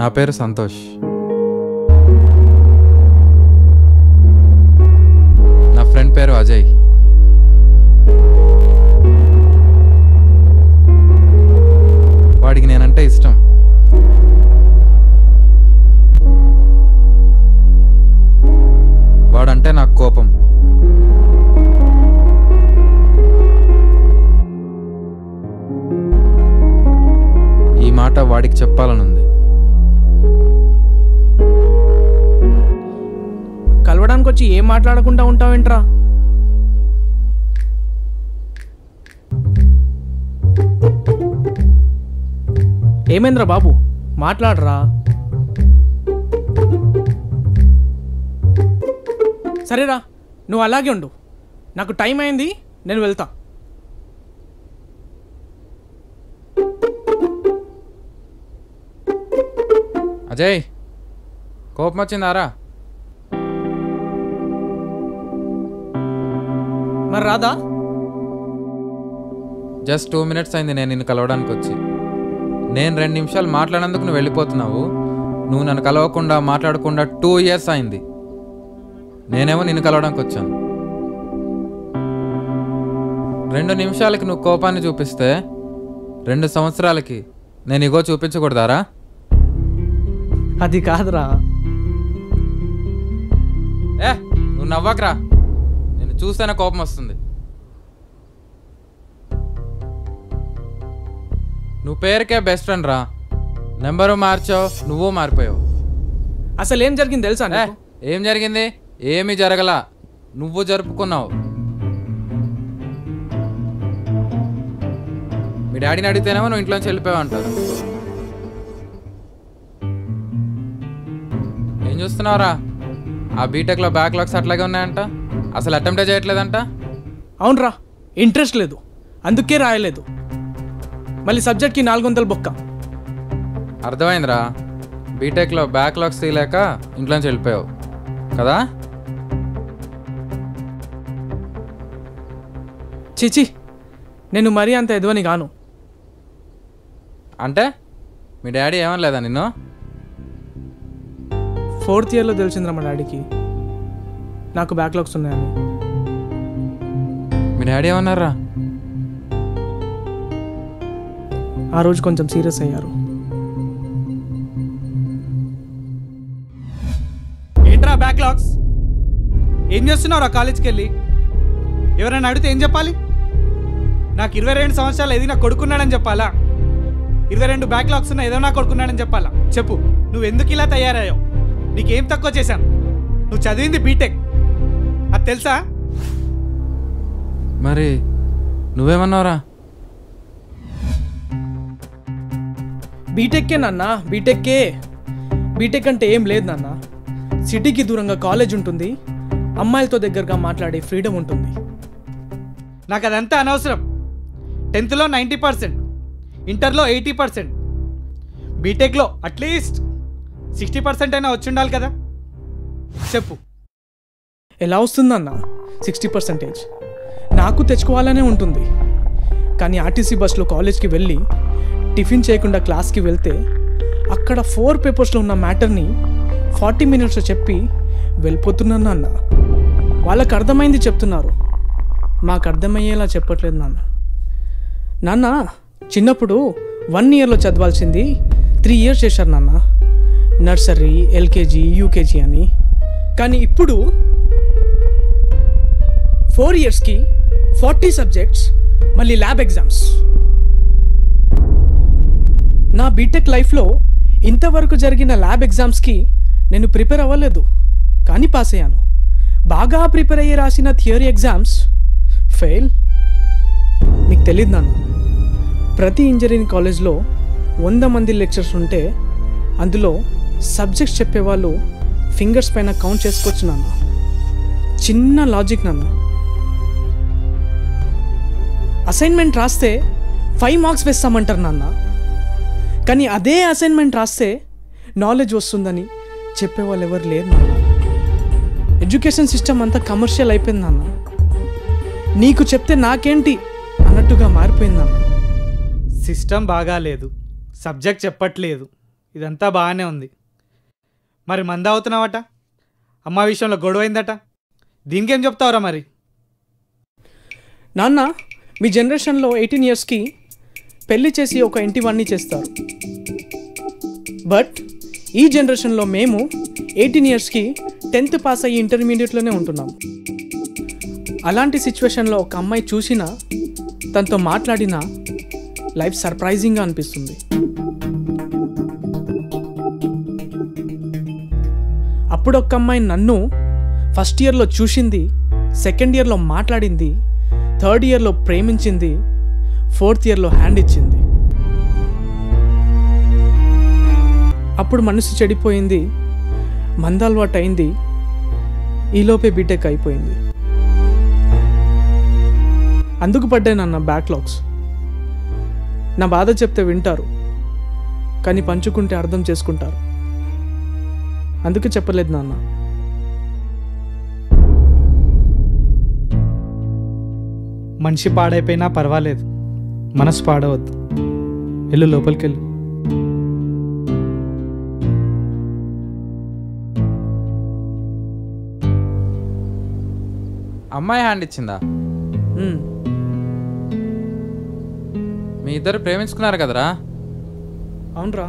నా పేరు సంతోష్ నా ఫ్రెండ్ పేరు అజయ్ వాడికి నేనంటే ఇష్టం వాడంటే నాకు కోపం ఈ మాట వాడికి చెప్పాలనుంది కలవడానికి వచ్చి ఏం మాట్లాడకుండా ఉంటావేంట్రా ఏమైందిరా బాబు మాట్లాడరా సరేరా నువ్వు అలాగే ఉండు నాకు టైం అయింది నేను వెళ్తా అజయ్ కోపం వచ్చిందారా మరి రాదా జస్ట్ టూ మినిట్స్ అయింది నేను నిన్ను కలవడానికి వచ్చి నేను రెండు నిమిషాలు మాట్లాడేందుకు నువ్వు వెళ్ళిపోతున్నావు నువ్వు నన్ను కలవకుండా మాట్లాడకుండా టూ ఇయర్స్ అయింది నేనేమో నిన్ను కలవడానికి వచ్చాను రెండు నిమిషాలకి నువ్వు కోపాన్ని చూపిస్తే రెండు సంవత్సరాలకి నేను ఇగో చూపించకూడదారా అది కాదురా ఏ నువ్వు నవ్వకరా నేను చూస్తేనే కోపం వస్తుంది నువ్వు పేరుకే బెస్ట్ ఫ్రెండ్ రా నెంబరు మార్చావు నువ్వు మారిపోయావు అసలు ఏం జరిగింది తెలుసా ఏ, నీకు? ఏం జరిగింది ఏమీ జరగలా నువ్వు జరుపుకున్నావు మీ డాడీని అడిగితేనేమో నువ్వు ఇంట్లోంచి వెళ్ళిపోయావు అంటారు ఏం చూస్తున్నావురా ఆ బీటెక్లో బ్యాక్లాగ్స్ అట్లాగే ఉన్నాయంట అసలు అటెంప్టే చేయట్లేదంట అవునరా ఇంట్రెస్ట్ లేదు అందుకే రాయలేదు మళ్ళీ సబ్జెక్ట్కి నాలుగు వందలు బొక్క అర్థమైందిరా బీటెక్లో బ్యాక్లాగ్స్ తీయలేక ఇంట్లోంచి వెళ్ళిపోయావు కదా చిచి నేను మరీ అంత ఎదువని గాను అంటే మీ డాడీ ఏమనలేదా నిన్ను ఫోర్త్ ఇయర్లో తెలిసిందిరా మా డాడీకి నాకు బ్యాక్లాగ్స్ ఉన్నాయని మీ డాడీ ఏమన్నారా ఆ రోజు కొంచెం సీరియస్ అయ్యారు ఏంట్రా బ్యాక్లాగ్స్ ఏం చేస్తున్నావురా కాలేజ్కి వెళ్ళి ఎవరైనా అడిగితే ఏం చెప్పాలి నాకు ఇరవై రెండు సంవత్సరాలు ఏది నా కొడుకున్నాడని చెప్పాలా ఇరవై రెండు బ్యాక్లాగ్స్ ఉన్నా ఏదో నా కొడుకున్నాడని చెప్పాలా చెప్పు నువ్వు ఎందుకు ఇలా తయారయ్యావు నీకేం తక్కువ చేశాను నువ్వు చదివింది బీటెక్ అది తెలుసా మరి నువ్వేమన్నావురా బీటెక్కే నాన్న బీటెక్కే బీటెక్ అంటే ఏం లేదు నాన్న సిటీకి దూరంగా కాలేజ్ ఉంటుంది అమ్మాయిలతో దగ్గరగా మాట్లాడే ఫ్రీడమ్ ఉంటుంది నాకు అదంతా అనవసరం టెన్త్లో నైంటీ పర్సెంట్ ఇంటర్లో ఎయిటీ పర్సెంట్ బీటెక్లో అట్లీస్ట్ సిక్స్టీ పర్సెంట్ అయినా వచ్చి ఉండాలి కదా చెప్పు ఎలా వస్తుందన్న సిక్స్టీ పర్సెంటేజ్ నాకు తెచ్చుకోవాలనే ఉంటుంది కానీ ఆర్టీసీ బస్లో కాలేజ్కి వెళ్ళి టిఫిన్ చేయకుండా క్లాస్కి వెళ్తే అక్కడ ఫోర్ పేపర్స్లో ఉన్న మ్యాటర్ని ఫార్టీ మినిట్స్లో చెప్పి వెళ్ళిపోతున్నాను అన్న వాళ్ళకి అర్థమైంది చెప్తున్నారు మాకు అర్థమయ్యేలా చెప్పట్లేదు నాన్న నాన్న చిన్నప్పుడు వన్ ఇయర్లో చదవాల్సింది త్రీ ఇయర్స్ చేశారు నాన్న నర్సరీ ఎల్కేజీ యూకేజీ అని కానీ ఇప్పుడు ఫోర్ ఇయర్స్కి ఫార్టీ సబ్జెక్ట్స్ మళ్ళీ ల్యాబ్ ఎగ్జామ్స్ నా బీటెక్ లైఫ్లో ఇంతవరకు జరిగిన ల్యాబ్ ఎగ్జామ్స్కి నేను ప్రిపేర్ అవ్వలేదు కానీ పాస్ అయ్యాను బాగా ప్రిపేర్ అయ్యి రాసిన థియరీ ఎగ్జామ్స్ ఫెయిల్ మీకు తెలియదు నాన్న ప్రతి ఇంజనీరింగ్ కాలేజ్లో వంద మంది లెక్చర్స్ ఉంటే అందులో సబ్జెక్ట్స్ చెప్పేవాళ్ళు ఫింగర్స్ పైన కౌంట్ చేసుకోవచ్చు నాన్న చిన్న లాజిక్ నాన్న అసైన్మెంట్ రాస్తే ఫైవ్ మార్క్స్ వేస్తామంటారు నాన్న కానీ అదే అసైన్మెంట్ రాస్తే నాలెడ్జ్ వస్తుందని చెప్పేవాళ్ళు ఎవరు లేరు నాన్న ఎడ్యుకేషన్ సిస్టమ్ అంతా కమర్షియల్ అయిపోయింది నాన్న నీకు చెప్తే నాకేంటి అన్నట్టుగా మారిపోయింది నాన్న సిస్టమ్ బాగా లేదు సబ్జెక్ట్ చెప్పట్లేదు ఇదంతా బాగానే ఉంది మరి మంద అవుతున్నావట అమ్మ విషయంలో గొడవైందట దీనికేం చెప్తావురా మరి నాన్న మీ జనరేషన్లో ఎయిటీన్ ఇయర్స్కి పెళ్లి చేసి ఒక ఇంటి వాణ్ణి చేస్తారు బట్ ఈ జనరేషన్లో మేము ఎయిటీన్ ఇయర్స్కి టెన్త్ పాస్ అయ్యి ఇంటర్మీడియట్లోనే ఉంటున్నాం అలాంటి సిచ్యువేషన్లో ఒక అమ్మాయి చూసినా తనతో మాట్లాడినా లైఫ్ సర్ప్రైజింగ్గా అనిపిస్తుంది అప్పుడు ఒక అమ్మాయి నన్ను ఫస్ట్ ఇయర్లో చూసింది సెకండ్ ఇయర్లో మాట్లాడింది థర్డ్ ఇయర్లో ప్రేమించింది ఫోర్త్ ఇయర్లో హ్యాండ్ ఇచ్చింది అప్పుడు మనసు చెడిపోయింది మందలవాటు అయింది ఈలోపే బీటెక్ అయిపోయింది అందుకు పడ్డానన్న బ్యాక్లాగ్స్ నా బాధ చెప్తే వింటారు కానీ పంచుకుంటే అర్థం చేసుకుంటారు అందుకే చెప్పలేదు నాన్న మనిషి పాడైపోయినా పర్వాలేదు మనసు పాడవద్దు వెళ్ళు లోపలికి వెళ్ళు అమ్మాయి హ్యాండ్ ఇచ్చిందా మ్మ్. మీ ఇద్దరు ప్రేమించుకున్నారు కదరా అవునరా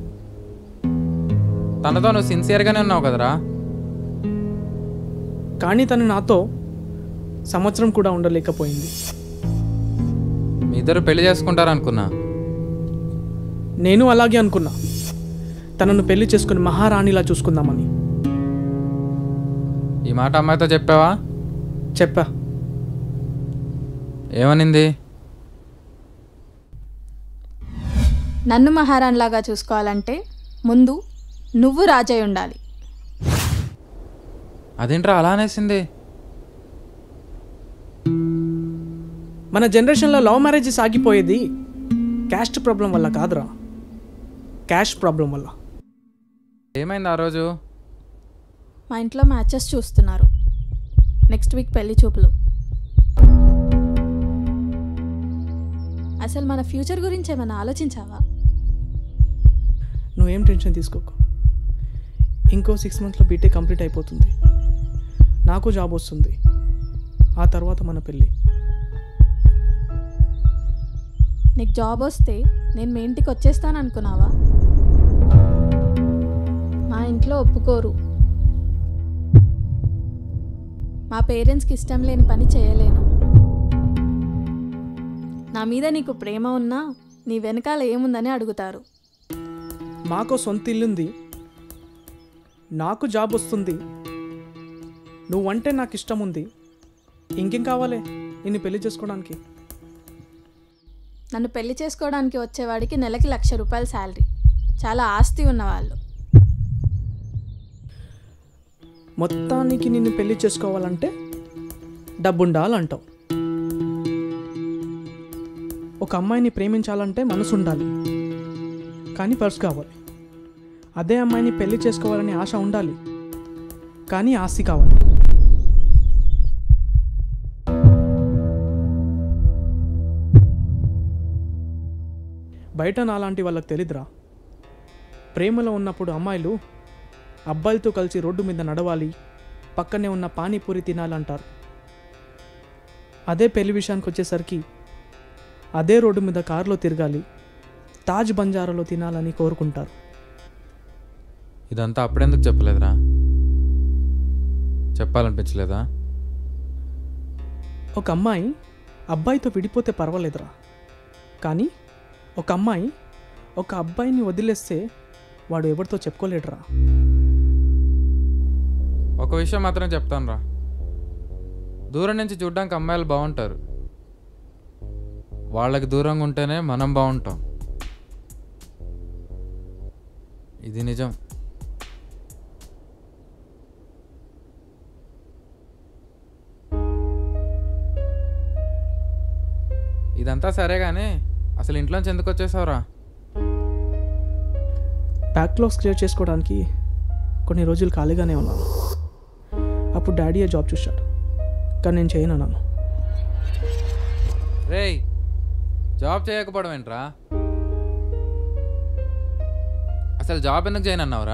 తనతో నువ్వు సిన్సియర్గానే ఉన్నావు కదరా కానీ తను నాతో సంవత్సరం కూడా ఉండలేకపోయింది మీ ఇద్దరు పెళ్లి చేసుకుంటారనుకున్నా నేను అలాగే అనుకున్నా తనను పెళ్లి చేసుకుని మహారాణిలా చూసుకుందామని ఈ మాట అమ్మాయితో చెప్పావా చెప్పా ఏమనింది నన్ను మహారాణిలాగా చూసుకోవాలంటే ముందు నువ్వు రాజై ఉండాలి అదేంట్రా అలా అనేసింది మన జనరేషన్లో లవ్ మ్యారేజ్ సాగిపోయేది క్యాస్ట్ ప్రాబ్లం వల్ల కాదురా క్యాష్ ప్రాబ్లం వల్ల ఏమైంది ఆ రోజు మా ఇంట్లో మ్యాచెస్ చూస్తున్నారు నెక్స్ట్ వీక్ పెళ్లి చూపులు అసలు మన ఫ్యూచర్ గురించి ఏమైనా ఆలోచించావా నువ్వేం టెన్షన్ తీసుకోకు ఇంకో సిక్స్ మంత్స్లో బీటెక్ కంప్లీట్ అయిపోతుంది నాకు జాబ్ వస్తుంది ఆ తర్వాత మన పెళ్ళి నీకు జాబ్ వస్తే నేను మీ ఇంటికి వచ్చేస్తాను అనుకున్నావా మా ఇంట్లో ఒప్పుకోరు మా పేరెంట్స్కి ఇష్టం లేని పని చేయలేను నా మీద నీకు ప్రేమ ఉన్నా నీ వెనకాల ఏముందని అడుగుతారు మాకో సొంత ఇల్లుంది నాకు జాబ్ వస్తుంది నువ్వంటే నాకు ఇష్టం ఉంది ఇంకేం కావాలి నిన్ను పెళ్లి చేసుకోవడానికి నన్ను పెళ్లి చేసుకోవడానికి వచ్చేవాడికి నెలకి లక్ష రూపాయల శాలరీ చాలా ఆస్తి ఉన్నవాళ్ళు మొత్తానికి నిన్ను పెళ్లి చేసుకోవాలంటే డబ్బుండాలంటావు ఒక అమ్మాయిని ప్రేమించాలంటే మనసు ఉండాలి కానీ పర్స్ కావాలి అదే అమ్మాయిని పెళ్లి చేసుకోవాలని ఆశ ఉండాలి కానీ ఆస్తి కావాలి బయట నాలాంటి వాళ్ళకి తెలీదురా ప్రేమలో ఉన్నప్పుడు అమ్మాయిలు అబ్బాయిలతో కలిసి రోడ్డు మీద నడవాలి పక్కనే ఉన్న పానీపూరి తినాలంటారు అదే పెళ్లి విషయానికి వచ్చేసరికి అదే రోడ్డు మీద కారులో తిరగాలి తాజ్ బంజారాలో తినాలని కోరుకుంటారు ఇదంతా అప్పుడెందుకు చెప్పలేదురా చెప్పాలనిపించలేదా ఒక అమ్మాయి అబ్బాయితో విడిపోతే పర్వాలేదురా కానీ ఒక అమ్మాయి ఒక అబ్బాయిని వదిలేస్తే వాడు ఎవరితో చెప్పుకోలేడురా ఒక విషయం మాత్రం చెప్తాను రా దూరం నుంచి చూడడానికి అమ్మాయిలు బాగుంటారు వాళ్ళకి దూరంగా ఉంటేనే మనం బాగుంటాం ఇది నిజం ఇదంతా సరే కానీ అసలు ఇంట్లోంచి ఎందుకు వచ్చేసావురా బ్యాక్లాగ్స్ క్లియర్ చేసుకోవడానికి కొన్ని రోజులు ఖాళీగానే ఉన్నాను అప్పుడు డాడీయే జాబ్ చూశాడు కానీ నేను చేయను అన్నాను రేయ్ జాబ్ చేయకపోవడం ఏంట్రా అసలు జాబ్ ఎందుకు చేయను అన్నావురా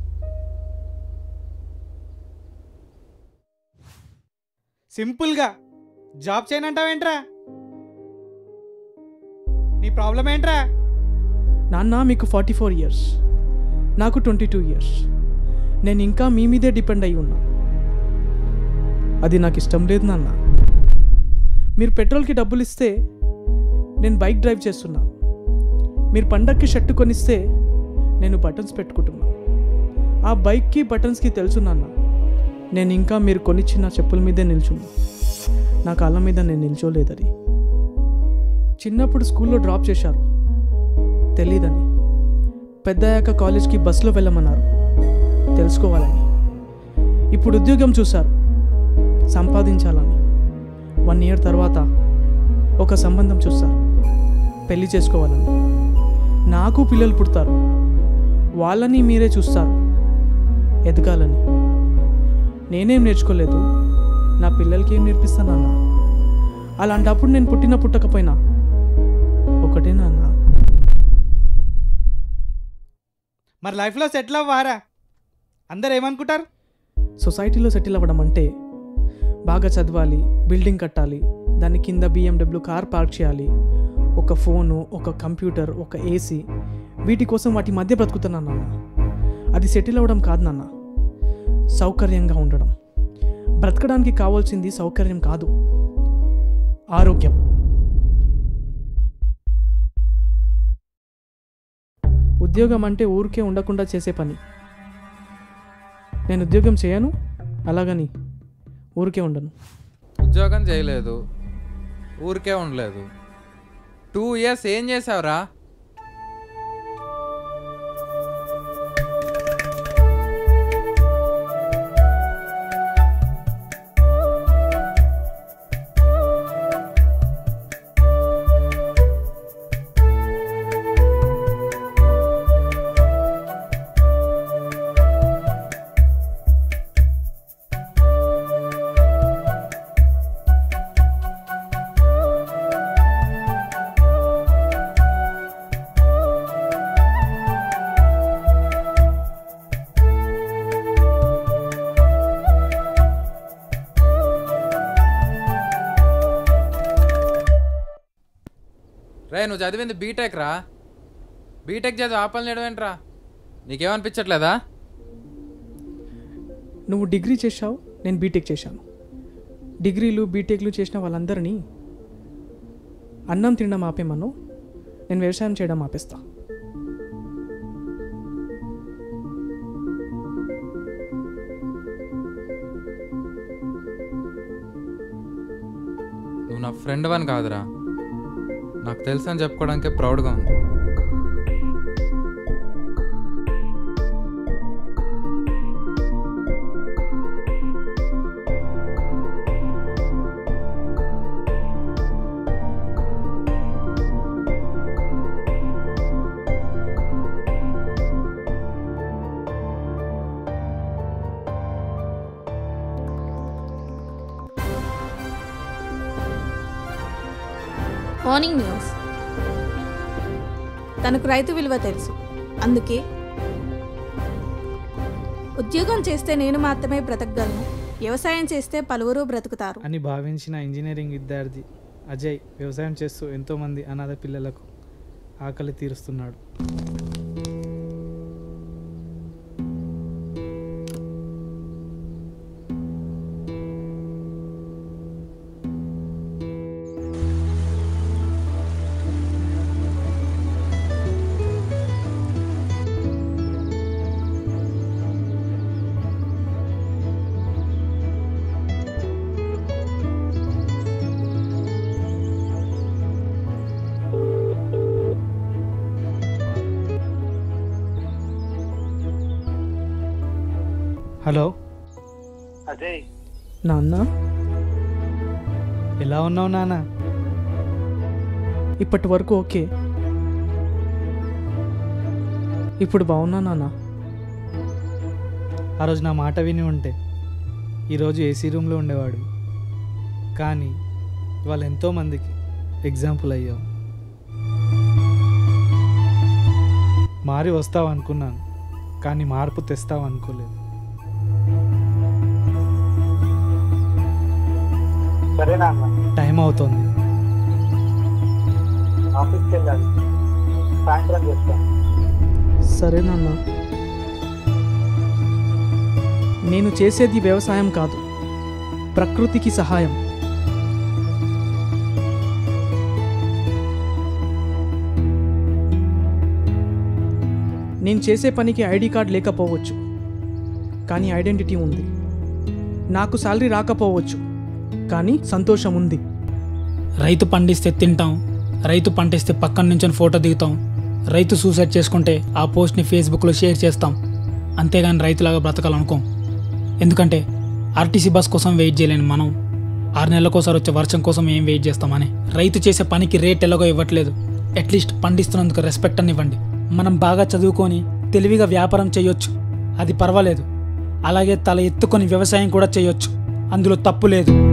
సింపుల్గా జాబ్ చేయనంటావేంట్రా నీ ప్రాబ్లం ఏంట్రా నాన్న మీకు ఫార్టీ ఫోర్ ఇయర్స్ నాకు ట్వంటీ టూ ఇయర్స్ నేను ఇంకా మీ మీదే డిపెండ్ అయి ఉన్నా అది నాకు ఇష్టం లేదు నాన్న మీరు పెట్రోల్కి డబ్బులు ఇస్తే నేను బైక్ డ్రైవ్ చేస్తున్నా మీరు పండక్కి షర్ట్ కొనిస్తే నేను బటన్స్ పెట్టుకుంటున్నా ఆ బైక్కి బటన్స్కి తెలుసు నాన్న నేను ఇంకా మీరు కొనిచ్చిన చెప్పుల మీదే నిల్చున్నా నా కాళ్ళ మీద నేను నిల్చోలేదు అది చిన్నప్పుడు స్కూల్లో డ్రాప్ చేశారు తెలీదని పెద్ద అయ్యాక కాలేజ్కి బస్సులో వెళ్ళమన్నారు తెలుసుకోవాలని ఇప్పుడు ఉద్యోగం చూశారు సంపాదించాలని వన్ ఇయర్ తర్వాత ఒక సంబంధం చూస్తారు పెళ్లి చేసుకోవాలని నాకు పిల్లలు పుడతారు వాళ్ళని మీరే చూస్తారు ఎదగాలని నేనేం నేర్చుకోలేదు నా పిల్లలకి ఏం నేర్పిస్తానన్నా అలాంటప్పుడు నేను పుట్టిన పుట్టకపోయినా ఒకటే నాన్న మరి లైఫ్లో సెటిల్ అవ్వారా అందరు ఏమనుకుంటారు సొసైటీలో సెటిల్ అవ్వడం అంటే బాగా చదవాలి బిల్డింగ్ కట్టాలి దాని కింద బిఎండబ్ల్యూ కార్ పార్క్ చేయాలి ఒక ఫోను ఒక కంప్యూటర్ ఒక ఏసీ వీటి కోసం వాటి మధ్య బ్రతుకుతున్నాను నాన్న అది సెటిల్ అవ్వడం కాదు నాన్న సౌకర్యంగా ఉండడం బ్రతకడానికి కావాల్సింది సౌకర్యం కాదు ఆరోగ్యం ఉద్యోగం అంటే ఊరికే ఉండకుండా చేసే పని నేను ఉద్యోగం చేయను అలాగని ఊరికే ఉండను ఉద్యోగం చేయలేదు ఊరికే ఉండలేదు టూ ఇయర్స్ ఏం చేసావురా రే నువ్వు చదివింది బీటెక్ రా బీటెక్ చదివి ఆపలు నేడవేంట్రా నీకేమనిపించట్లేదా నువ్వు డిగ్రీ చేశావు నేను బీటెక్ చేశాను డిగ్రీలు బీటెక్లు చేసిన వాళ్ళందరినీ అన్నం తినడం ఆపేమను నేను వ్యవసాయం చేయడం ఆపేస్తా నువ్వు నా ఫ్రెండ్ వని కాదురా నాకు తెలుసు అని చెప్పుకోవడానికే ప్రౌడ్గా ఉంది మార్నింగ్ న్యూస్ తనకు రైతు విలువ తెలుసు అందుకే ఉద్యోగం చేస్తే నేను మాత్రమే బ్రతకగలను వ్యవసాయం చేస్తే పలువురు బ్రతుకుతారు అని భావించిన ఇంజనీరింగ్ విద్యార్థి అజయ్ వ్యవసాయం చేస్తూ ఎంతోమంది అనాథ పిల్లలకు ఆకలి తీరుస్తున్నాడు హలో అజయ్ నాన్న ఎలా ఉన్నావు నాన్న ఇప్పటి వరకు ఓకే ఇప్పుడు బాగున్నా నాన్న ఆ రోజు నా మాట విని ఉంటే ఈరోజు ఏసీ రూమ్లో ఉండేవాడు కానీ ఇవాళ ఎంతోమందికి ఎగ్జాంపుల్ అయ్యావు మారి వస్తావు అనుకున్నాను కానీ మార్పు తెస్తావు అనుకోలేదు సరేనా అన్న టైం అవుతోంది ఆఫీస్కి వెళ్ళాలి సాయంత్రం చేస్తాను సరేనన్నా నేను చేసేది వ్యవసాయం కాదు ప్రకృతికి సహాయం నేను చేసే పనికి ఐడి కార్డ్ లేకపోవచ్చు కానీ ఐడెంటిటీ ఉంది నాకు శాలరీ రాకపోవచ్చు కానీ సంతోషం ఉంది రైతు పండిస్తే తింటాం రైతు పండిస్తే పక్కన నుంచి ఫోటో దిగుతాం రైతు సూసైడ్ చేసుకుంటే ఆ పోస్ట్ని ఫేస్బుక్లో షేర్ చేస్తాం అంతేగాని రైతులాగా బ్రతకాలనుకోం ఎందుకంటే ఆర్టీసీ బస్ కోసం వెయిట్ చేయలేని మనం ఆరు నెలలకోసారి వచ్చే వర్షం కోసం ఏం వెయిట్ చేస్తామని రైతు చేసే పనికి రేట్ ఎలాగో ఇవ్వట్లేదు అట్లీస్ట్ పండిస్తున్నందుకు రెస్పెక్ట్ అని ఇవ్వండి మనం బాగా చదువుకొని తెలివిగా వ్యాపారం చేయొచ్చు అది పర్వాలేదు అలాగే తల ఎత్తుకొని వ్యవసాయం కూడా చేయొచ్చు అందులో తప్పు లేదు